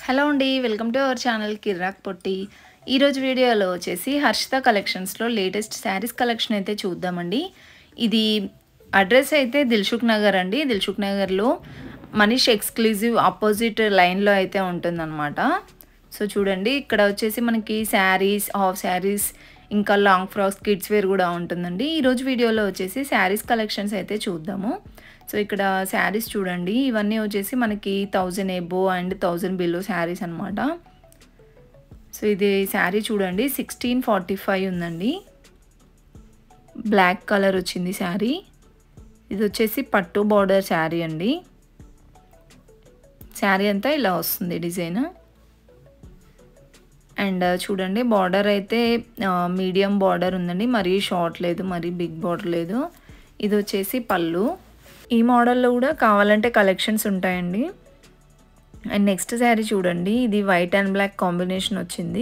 hello అండి welcome to our channel Kirrak Potti ఈరోజు వీడియోలో వచ్చేసి హర్షిత కలెక్షన్స్లో లేటెస్ట్ శారీస్ కలెక్షన్ అయితే చూద్దామండి ఇది అడ్రస్ అయితే దిల్సుఖ్ నగర్ అండి దిల్సుఖ్ నగర్లో మనీష్ ఎక్స్క్లూజివ్ ఆపోజిట్ లైన్లో అయితే ఉంటుందన్నమాట సో చూడండి ఇక్కడ వచ్చేసి మనకి శారీస్ హాఫ్ శారీస్ ఇంకా లాంగ్ ఫ్రాక్స్ కిడ్స్ వేర్ కూడా ఉంటుందండి ఈరోజు వీడియోలో వచ్చేసి శారీస్ కలెక్షన్స్ అయితే చూద్దాము సో ఇక్కడ శారీస్ చూడండి ఇవన్నీ వచ్చేసి మనకి thousand above and thousand below saris అనమాట సో ఇది శారీ చూడండి సిక్స్టీన్ ఫార్టీ ఫైవ్ ఉందండి బ్లాక్ కలర్ వచ్చింది శారీ ఇది వచ్చేసి పట్టు బార్డర్ శారీ అండి శారీ అంతా ఇలా వస్తుంది డిజైన్ అండ్ చూడండి బార్డర్ అయితే మీడియం బార్డర్ ఉందండి మరీ షార్ట్ లేదు మరీ బిగ్ బార్డర్ లేదు ఇది వచ్చేసి పళ్ళు ఈ మోడల్లో కూడా కావాలంటే కలెక్షన్స్ ఉంటాయండి అండ్ నెక్స్ట్ శారీ చూడండి ఇది వైట్ అండ్ బ్లాక్ కాంబినేషన్ వచ్చింది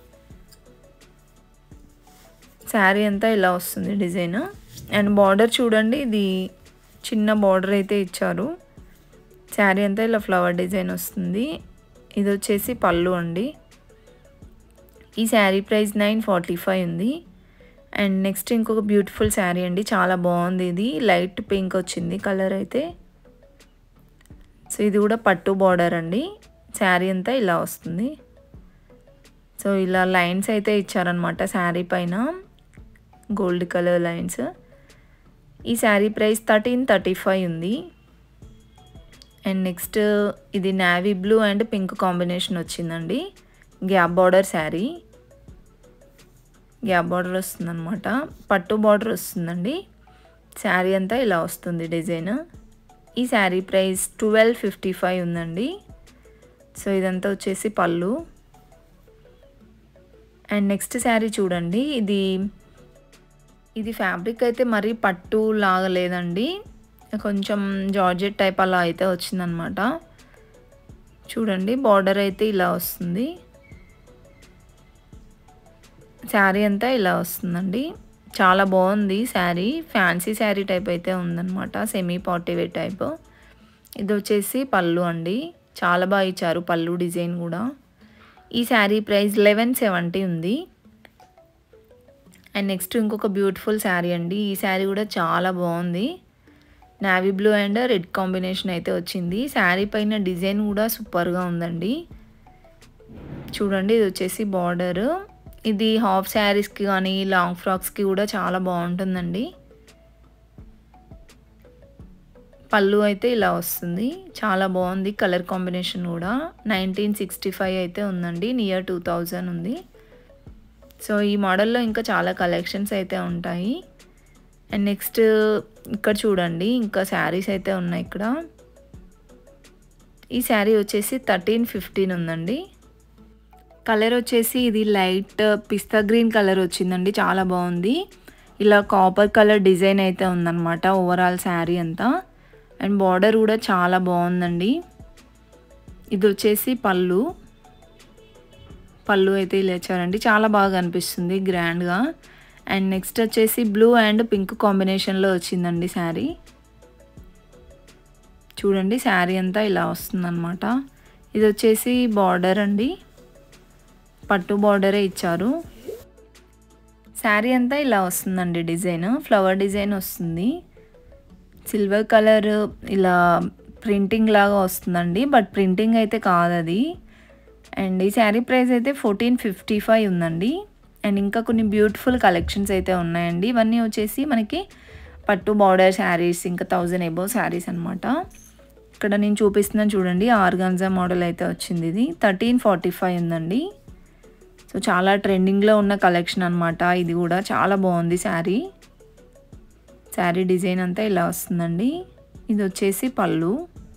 శారీ అంతా ఇలా వస్తుంది డిజైన్ అండ్ బార్డర్ చూడండి ఇది చిన్న బార్డర్ అయితే ఇచ్చారు శారీ అంతా ఇలా ఫ్లవర్ డిజైన్ వస్తుంది ఇది వచ్చేసి పళ్ళు అండి ఈ sari price nine forty five ఉంది అండ్ నెక్స్ట్ ఇంకొక బ్యూటిఫుల్ శారీ అండి చాలా బాగుంది ఇది లైట్ పింక్ వచ్చింది కలర్ అయితే సో ఇది కూడా పట్టు బార్డర్ అండి శారీ అంతా ఇలా వస్తుంది సో ఇలా లైన్స్ అయితే ఇచ్చారనమాట శారీ పైన గోల్డ్ కలర్ లైన్స్ ఈ sari price thirteen thirty five ఉంది అండ్ నెక్స్ట్ ఇది navy blue and pink combination వచ్చిందండి gap border sari gap border వస్తుందన్నమాట పట్టు బార్డర్ వస్తుందండి శారీ అంతా ఇలా వస్తుంది డిజైన్ ఈ sari price twelve fifty five ఉందండి సో ఇదంతా వచ్చేసి పళ్ళు అండ్ నెక్స్ట్ శారీ చూడండి ఇది ఇది ఫ్యాబ్రిక్ అయితే మరీ పట్టు లాగా లేదండి కొంచెం జార్జెట్ టైప్ అలా అయితే వచ్చిందనమాట చూడండి బార్డర్ అయితే ఇలా వస్తుంది శారీ అంతా ఇలా వస్తుందండి చాలా బాగుంది శారీ ఫ్యాన్సీ శారీ టైప్ అయితే ఉందన్నమాట సెమీ పార్టీవేర్ టైప్ ఇది వచ్చేసి పళ్ళు అండి చాలా బాగా ఇచ్చారు పళ్ళు డిజైన్ కూడా ఈ శారీ ప్రైస్ లెవెన్ సెవెంటీ ఉంది అండ్ నెక్స్ట్ ఇంకొక బ్యూటిఫుల్ శారీ అండి ఈ శారీ కూడా చాలా బాగుంది navy blue and red combination అయితే వచ్చింది శారీ పైన డిజైన్ కూడా సూపర్గా ఉందండి చూడండి ఇది వచ్చేసి బార్డర్ ఇది హాఫ్ శారీస్కి కానీ లాంగ్ ఫ్రాక్స్కి కూడా చాలా బాగుంటుందండి పళ్ళు అయితే ఇలా వస్తుంది చాలా బాగుంది కలర్ కాంబినేషన్ కూడా నైన్టీన్ సిక్స్టీ ఫైవ్ అయితే ఉందండి నియర్ టూ థౌజండ్ ఉంది సో ఈ మోడల్లో ఇంకా చాలా కలెక్షన్స్ అయితే ఉంటాయి అండ్ నెక్స్ట్ ఇక్కడ చూడండి ఇంకా శారీస్ అయితే ఉన్నాయి ఇక్కడ ఈ శారీ వచ్చేసి థర్టీన్ ఫిఫ్టీన్ ఉందండి కలర్ వచ్చేసి ఇది లైట్ పిస్తా గ్రీన్ కలర్ వచ్చిందండి చాలా బాగుంది ఇలా కాపర్ కలర్ డిజైన్ అయితే ఉందన్నమాట ఓవరాల్ శారీ అంతా అండ్ బార్డర్ కూడా చాలా బాగుందండి ఇది వచ్చేసి పళ్ళు పళ్ళు అయితే ఇలా ఇచ్చారండి చాలా బాగా అనిపిస్తుంది గ్రాండ్గా అండ్ నెక్స్ట్ వచ్చేసి బ్లూ అండ్ పింక్ కాంబినేషన్లో వచ్చిందండి శారీ చూడండి శారీ అంతా ఇలా వస్తుందన్నమాట ఇది వచ్చేసి బార్డర్ అండి పట్టు బార్డరే ఇచ్చారు శారీ అంతా ఇలా వస్తుందండి డిజైన్ ఫ్లవర్ డిజైన్ వస్తుంది సిల్వర్ కలర్ ఇలా ప్రింటింగ్ లాగా వస్తుందండి బట్ ప్రింటింగ్ అయితే కాదు అది అండ్ ఈ శారీ ప్రైస్ అయితే ఫోర్టీన్ ఫిఫ్టీ ఫైవ్ ఉందండి అండ్ ఇంకా కొన్ని బ్యూటిఫుల్ కలెక్షన్స్ అయితే ఉన్నాయండి ఇవన్నీ వచ్చేసి మనకి పట్టు బార్డర్ శారీస్ ఇంకా థౌజండ్ ఎబో శారీస్ అనమాట ఇక్కడ నేను చూపిస్తున్నాను చూడండి ఆర్గాన్జా మోడల్ అయితే వచ్చింది ఇది థర్టీన్ ఫార్టీ ఫైవ్ ఉందండి సో చాలా ట్రెండింగ్లో ఉన్న కలెక్షన్ అనమాట ఇది కూడా చాలా బాగుంది శారీ శారీ డిజైన్ అంతా ఇలా వస్తుందండి ఇది వచ్చేసి పళ్ళు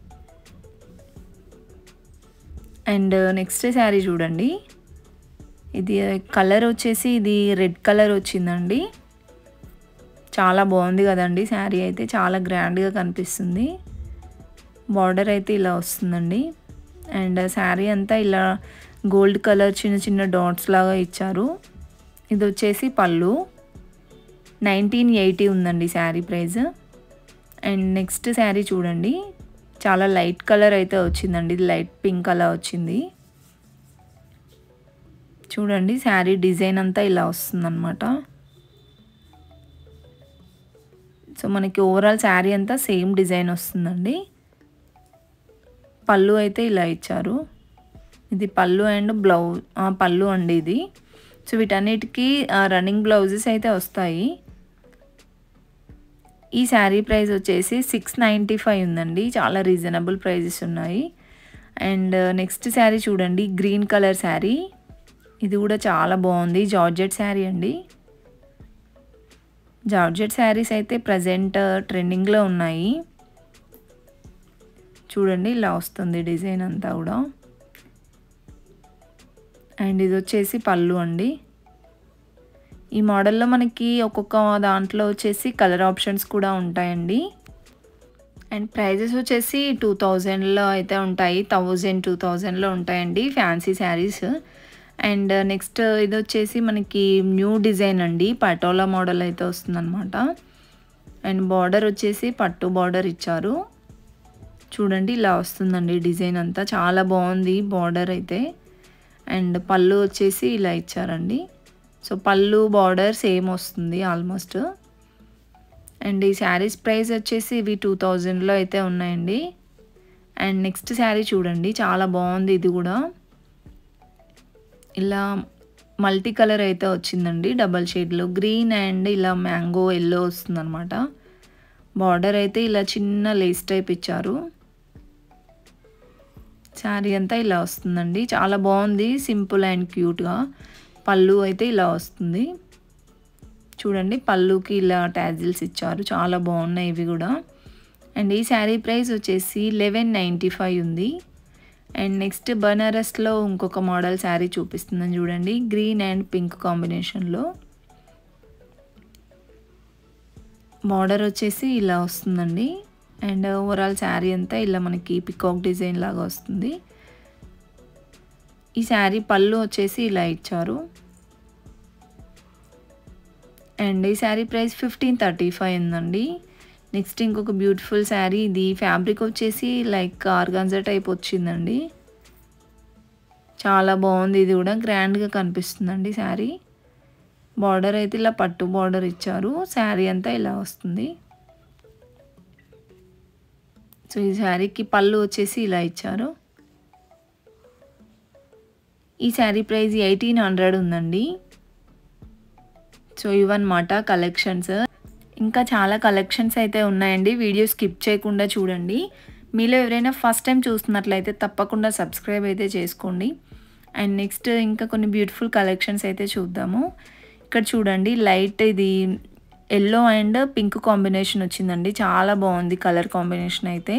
అండ్ నెక్స్ట్ శారీ చూడండి ఇది కలర్ వచ్చేసి ఇది రెడ్ కలర్ వచ్చిందండి చాలా బాగుంది కదండి శారీ అయితే చాలా గ్రాండ్గా కనిపిస్తుంది బార్డర్ అయితే ఇలా వస్తుందండి అండ్ శారీ అంతా ఇలా గోల్డ్ కలర్ చిన్న చిన్న డాట్స్ లాగా ఇచ్చారు ఇది వచ్చేసి పళ్ళు నైన్టీన్ ఎయిటీ ఉందండి sari price and next sari చూడండి చాలా లైట్ కలర్ అయితే వచ్చిందండి ఇది లైట్ పింక్ అలా వచ్చింది చూడండి శారీ డిజైన్ అంతా ఇలా వస్తుందన్నమాట సో మనకి ఓవరాల్ శారీ అంతా సేమ్ డిజైన్ వస్తుందండి పళ్ళు అయితే ఇలా ఇచ్చారు ఇది పళ్ళు అండ్ బ్లౌజ్ పళ్ళు అండి ఇది సో వీటన్నిటికీ రన్నింగ్ బ్లౌజెస్ అయితే వస్తాయి ఈ శారీ ప్రైస్ వచ్చేసి సిక్స్ నైంటీ ఫైవ్ ఉందండి చాలా రీజనబుల్ ప్రైజెస్ ఉన్నాయి అండ్ నెక్స్ట్ శారీ చూడండి గ్రీన్ కలర్ శారీ ఇది కూడా చాలా బాగుంది జార్జెట్ శారీ అండి జార్జెట్ శారీస్ అయితే ప్రజెంట్ ట్రెండింగ్లో ఉన్నాయి చూడండి ఇలా వస్తుంది డిజైన్ అంతా కూడా అండ్ ఇది వచ్చేసి పళ్ళు అండి ఈ మోడల్లో మనకి ఒక్కొక్క దాంట్లో వచ్చేసి కలర్ ఆప్షన్స్ కూడా ఉంటాయండి అండ్ ప్రైజెస్ వచ్చేసి టూ థౌజండ్లో అయితే ఉంటాయి థౌజండ్ టూ థౌజండ్లో ఉంటాయండి ఫ్యాన్సీ శారీస్ అండ్ నెక్స్ట్ ఇది వచ్చేసి మనకి న్యూ డిజైన్ అండి పటోలా మోడల్ అయితే వస్తుందన్నమాట అండ్ బార్డర్ వచ్చేసి పట్టు బార్డర్ ఇచ్చారు చూడండి ఇలా వస్తుందండి డిజైన్ అంతా చాలా బాగుంది బార్డర్ అయితే అండ్ పళ్ళు వచ్చేసి ఇలా ఇచ్చారండి సో పళ్ళు బార్డర్ సేమ్ వస్తుంది ఆల్మోస్ట్ అండ్ ఈ శారీస్ ప్రైస్ వచ్చేసి ఇవి టూ థౌజండ్లో అయితే ఉన్నాయండి అండ్ నెక్స్ట్ శారీ చూడండి చాలా బాగుంది ఇది కూడా ఇలా మల్టీ కలర్ అయితే వచ్చిందండి డబల్ షేడ్లో గ్రీన్ అండ్ ఇలా మ్యాంగో ఎల్లో వస్తుందన్నమాట బార్డర్ అయితే ఇలా చిన్న లేస్ టైప్ ఇచ్చారు శారీ అంతా ఇలా వస్తుందండి చాలా బాగుంది సింపుల్ అండ్ క్యూట్గా పళ్ళు అయితే ఇలా వస్తుంది చూడండి పళ్ళుకి ఇలా ట్యాజిల్స్ ఇచ్చారు చాలా బాగున్నాయి ఇవి కూడా అండ్ ఈ శారీ ప్రైస్ వచ్చేసి లెవెన్ నైంటీ ఫైవ్ ఉంది అండ్ నెక్స్ట్ బనారస్లో ఇంకొక మోడల్ శారీ చూపిస్తుందని చూడండి గ్రీన్ అండ్ పింక్ కాంబినేషన్లో బార్డర్ వచ్చేసి ఇలా వస్తుందండి అండ్ ఓవరాల్ శారీ అంతా ఇలా మనకి పికాక్ డిజైన్ లాగా వస్తుంది ఈ శారీ పళ్ళు వచ్చేసి ఇలా ఇచ్చారు అండ్ ఈ sari price fifteen thirty five ఉందండి నెక్స్ట్ ఇంకొక బ్యూటిఫుల్ శారీ ఇది ఫ్యాబ్రిక్ వచ్చేసి లైక్ ఆర్గాన్జా టైప్ వచ్చిందండి చాలా బాగుంది ఇది కూడా గ్రాండ్గా కనిపిస్తుందండి శారీ బార్డర్ అయితే ఇలా పట్టు బార్డర్ ఇచ్చారు శారీ అంతా ఇలా వస్తుంది సో ఈ శారీకి పళ్ళు వచ్చేసి ఇలా ఇచ్చారు ఈ శారీ ప్రైస్ ఎయిటీన్ హండ్రెడ్ ఉందండి సో ఇవన్నమాట కలెక్షన్స్ ఇంకా చాలా కలెక్షన్స్ అయితే ఉన్నాయండి వీడియో స్కిప్ చేయకుండా చూడండి మీలో ఎవరైనా ఫస్ట్ టైం చూస్తున్నట్లయితే తప్పకుండా సబ్స్క్రైబ్ అయితే చేసుకోండి అండ్ నెక్స్ట్ ఇంకా కొన్ని బ్యూటిఫుల్ కలెక్షన్స్ అయితే చూద్దాము ఇక్కడ చూడండి లైట్ ఇది ఎల్లో అండ్ పింక్ కాంబినేషన్ వచ్చిందండి చాలా బాగుంది కలర్ కాంబినేషన్ అయితే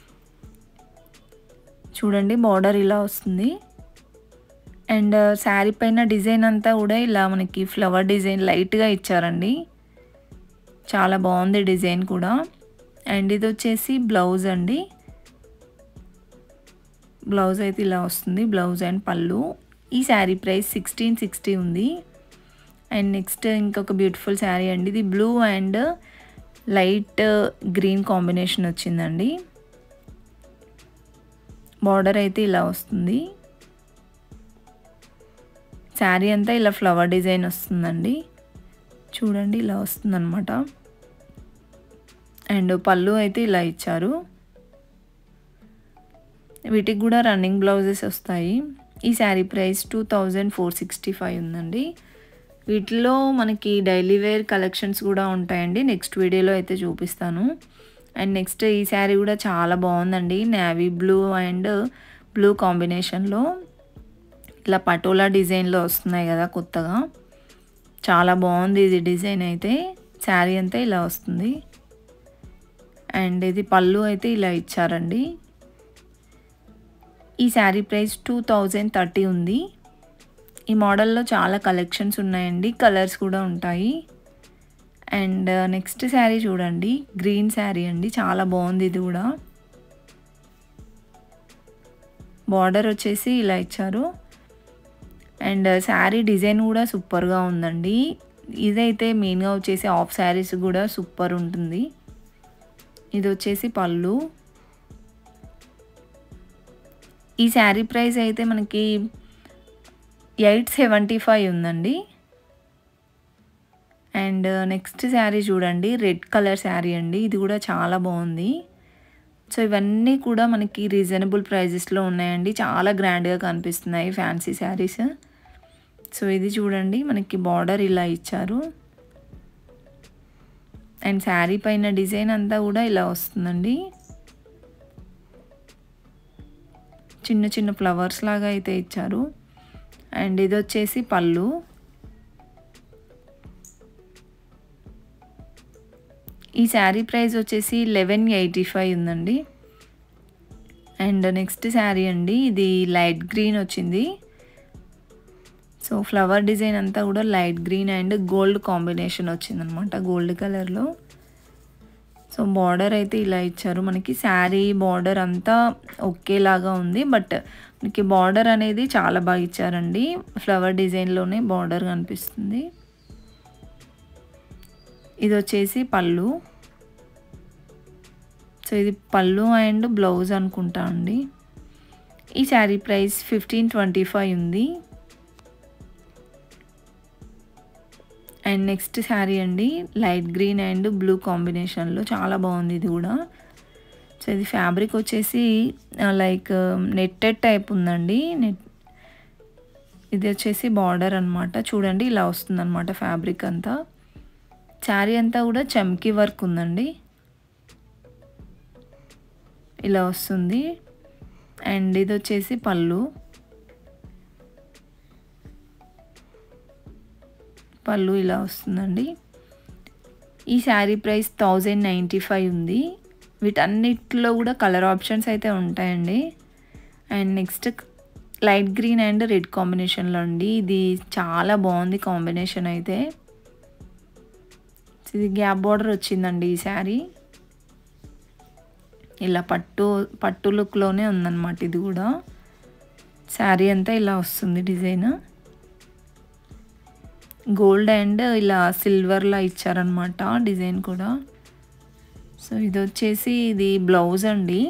చూడండి బార్డర్ ఇలా వస్తుంది అండ్ శారీ పైన డిజైన్ అంతా కూడా ఇలా మనకి ఫ్లవర్ డిజైన్ లైట్గా ఇచ్చారండి చాలా బాగుంది డిజైన్ కూడా అండ్ ఇది వచ్చేసి బ్లౌజ్ అండి బ్లౌజ్ అయితే ఇలా వస్తుంది బ్లౌజ్ అండ్ పళ్ళు ఈ శారీ ప్రైస్ సిక్స్టీన్ సిక్స్టీ ఉంది అండ్ నెక్స్ట్ ఇంకొక బ్యూటిఫుల్ శారీ అండి ఇది blue and light green combination వచ్చిందండి బార్డర్ అయితే ఇలా వస్తుంది శారీ అంతా ఇలా ఫ్లవర్ డిజైన్ వస్తుందండి చూడండి ఇలా వస్తుందన్నమాట అండ్ పళ్ళు అయితే ఇలా ఇచ్చారు వీటికి కూడా రన్నింగ్ బ్లౌజెస్ వస్తాయి ఈ sari price two thousand four sixty five ఉందండి వీటిలో మనకి డైలీ వేర్ కలెక్షన్స్ కూడా ఉంటాయండి నెక్స్ట్ వీడియోలో అయితే చూపిస్తాను అండ్ నెక్స్ట్ ఈ శారీ కూడా చాలా బాగుందండి నేవీ బ్లూ అండ్ బ్లూ కాంబినేషన్లో ఇలా పటోలా డిజైన్లో వస్తున్నాయి కదా కొత్తగా చాలా బాగుంది ఇది డిజైన్ అయితే శారీ అంతా ఇలా వస్తుంది అండ్ ఇది పళ్ళు అయితే ఇలా ఇచ్చారండి ఈ sari price two thousand thirty ఉంది ఈ మోడల్లో చాలా కలెక్షన్స్ ఉన్నాయండి కలర్స్ కూడా ఉంటాయి అండ్ నెక్స్ట్ శారీ చూడండి గ్రీన్ శారీ అండి చాలా బాగుంది ఇది కూడా బార్డర్ వచ్చేసి ఇలా ఇచ్చారు అండ్ శారీ డిజైన్ కూడా సూపర్గా ఉందండి ఇదైతే మెయిన్గా వచ్చేసి ఆఫ్ శారీస్ కూడా సూపర్ ఉంటుంది ఇది వచ్చేసి పళ్ళు ఈ శారీ ప్రైస్ అయితే మనకి ఎయిట్ సెవెంటీ ఫైవ్ ఉందండి అండ్ నెక్స్ట్ శారీ చూడండి రెడ్ కలర్ శారీ అండి ఇది కూడా చాలా బాగుంది సో ఇవన్నీ కూడా మనకి రీజనబుల్ ప్రైజెస్లో ఉన్నాయండి చాలా గ్రాండ్గా కనిపిస్తున్నాయి ఫ్యాన్సీ శారీస్ సో ఇది చూడండి మనకి బార్డర్ ఇలా ఇచ్చారు అండ్ శారీ పైన డిజైన్ అంతా కూడా ఇలా వస్తుందండి చిన్న చిన్న ఫ్లవర్స్ లాగా అయితే ఇచ్చారు అండ్ ఇది వచ్చేసి పళ్ళు ఈ శారీ ప్రైస్ వచ్చేసి లెవెన్ ఎయిటీ ఫైవ్ ఉందండి అండ్ నెక్స్ట్ శారీ అండి ఇది లైట్ గ్రీన్ వచ్చింది సో ఫ్లవర్ డిజైన్ అంతా కూడా light green and gold combination వచ్చిందనమాట గోల్డ్ కలర్లో సో బార్డర్ అయితే ఇలా ఇచ్చారు మనకి శారీ బార్డర్ అంతా ఒకేలాగా ఉంది బట్ మనకి బార్డర్ అనేది చాలా బాగా ఇచ్చారండి ఫ్లవర్ డిజైన్లోనే బార్డర్ కనిపిస్తుంది ఇది వచ్చేసి పళ్ళు సో ఇది పళ్ళు అండ్ బ్లౌజ్ అనుకుంటా అండి ఈ sari price fifteen twenty five ఉంది అండ్ నెక్స్ట్ శారీ అండి లైట్ గ్రీన్ అండ్ బ్లూ కాంబినేషన్లో చాలా బాగుంది ఇది కూడా సో ఇది ఫ్యాబ్రిక్ వచ్చేసి లైక్ నెట్టెడ్ టైప్ ఉందండి నెట్ ఇది వచ్చేసి బార్డర్ అనమాట చూడండి ఇలా వస్తుంది అనమాట ఫ్యాబ్రిక్ అంతా శారీ అంతా కూడా చమ్కీ వర్క్ ఉందండి ఇలా వస్తుంది అండ్ ఇది వచ్చేసి పళ్ళు పళ్ళు ఇలా వస్తుందండి ఈ sari price thousand ninety five ఉంది వీటన్నిటిలో కూడా కలర్ ఆప్షన్స్ అయితే ఉంటాయండి and next light green and red కాంబినేషన్లో అండి ఇది చాలా బాగుంది కాంబినేషన్ అయితే ఇది గ్యాప్ బార్డర్ వచ్చిందండి ఈ శారీ ఇలా పట్టు పట్టు లుక్లోనే ఉందన్నమాట ఇది కూడా శారీ అంతా ఇలా వస్తుంది డిజైన్ గోల్డ్ అండ్ ఇలా సిల్వర్లా ఇచ్చారనమాట డిజైన్ కూడా సో ఇది వచ్చేసి ఇది బ్లౌజ్ అండి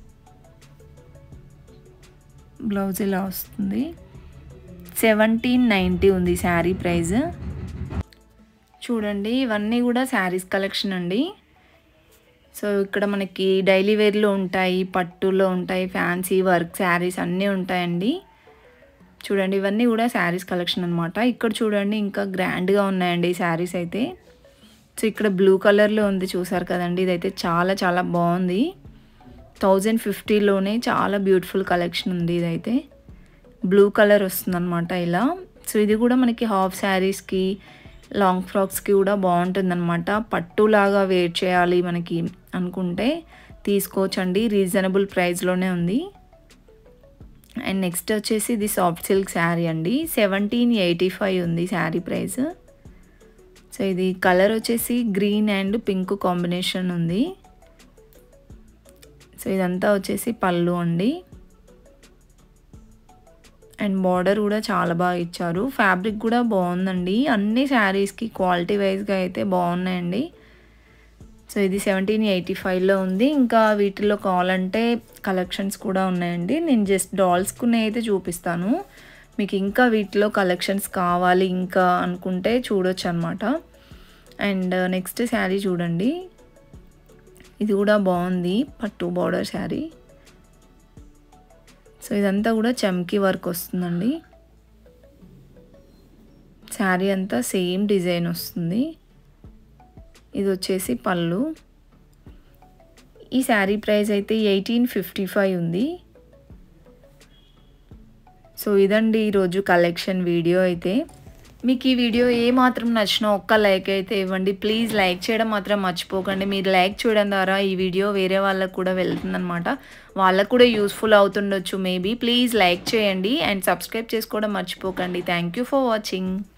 బ్లౌజ్ ఇలా వస్తుంది సెవెంటీన్ నైంటీ ఉంది శారీ ప్రైస్ చూడండి ఇవన్నీ కూడా శారీస్ కలెక్షన్ అండి సో ఇక్కడ మనకి డైలీ వేర్లో ఉంటాయి పట్టులో ఉంటాయి ఫ్యాన్సీ వర్క్ శారీస్ అన్నీ ఉంటాయండి చూడండి ఇవన్నీ కూడా శారీస్ కలెక్షన్ అనమాట ఇక్కడ చూడండి ఇంకా గ్రాండ్గా ఉన్నాయండి ఈ శారీస్ అయితే సో ఇక్కడ బ్లూ కలర్లో ఉంది చూసారు కదండి ఇదైతే చాలా చాలా బాగుంది థౌజండ్ ఫిఫ్టీలోనే చాలా బ్యూటిఫుల్ కలెక్షన్ ఉంది ఇదైతే బ్లూ కలర్ వస్తుందన్నమాట ఇలా సో ఇది కూడా మనకి హాఫ్ శారీస్కి లాంగ్ ఫ్రాక్స్కి కూడా బాగుంటుందన్నమాట పట్టులాగా వేర్ చేయాలి మనకి అనుకుంటే తీసుకోవచ్చండి రీజనబుల్ ప్రైస్లోనే ఉంది అండ్ నెక్స్ట్ వచ్చేసి ఇది సాఫ్ట్ సిల్క్ శారీ అండి సెవెంటీన్ ఎయిటీ ఫైవ్ ఉంది శారీ ప్రైస్ సో ఇది కలర్ వచ్చేసి గ్రీన్ అండ్ పింక్ కాంబినేషన్ ఉంది సో ఇదంతా వచ్చేసి పళ్ళు అండి అండ్ బార్డర్ కూడా చాలా బాగా ఇచ్చారు ఫ్యాబ్రిక్ కూడా బాగుందండి అన్ని శారీస్కి క్వాలిటీ వైజ్గా అయితే బాగున్నాయండి సో ఇది సెవెంటీన్ ఎయిటీ ఫైవ్లో ఉంది ఇంకా వీటిలో కావాలంటే కలెక్షన్స్ కూడా ఉన్నాయండి నేను జస్ట్ డాల్స్కునే అయితే చూపిస్తాను మీకు ఇంకా వీటిలో కలెక్షన్స్ కావాలి ఇంకా అనుకుంటే చూడొచ్చు అనమాట అండ్ నెక్స్ట్ శారీ చూడండి ఇది కూడా బాగుంది పట్టు బార్డర్ శారీ సో ఇదంతా కూడా చమ్కీ వర్క్ వస్తుందండి శారీ అంతా సేమ్ డిజైన్ వస్తుంది ఇది వచ్చేసి పళ్ళు ఈ శారీ ప్రైస్ అయితే ఎయిటీన్ ఫిఫ్టీ ఫైవ్ ఉంది సో ఇదండి ఈరోజు కలెక్షన్ వీడియో అయితే మీకు ఈ వీడియో ఏ మాత్రం నచ్చినా ఒక్క లైక్ అయితే ఇవ్వండి ప్లీజ్ లైక్ చేయడం మాత్రం మర్చిపోకండి మీరు లైక్ చేయడం ద్వారా ఈ వీడియో వేరే వాళ్ళకు కూడా వెళ్తుందనమాట వాళ్ళకు కూడా యూస్ఫుల్ అవుతుండొచ్చు మేబీ ప్లీజ్ లైక్ చేయండి అండ్ సబ్స్క్రైబ్ చేసుకోవడం మర్చిపోకండి థ్యాంక్ యూ ఫర్ వాచింగ్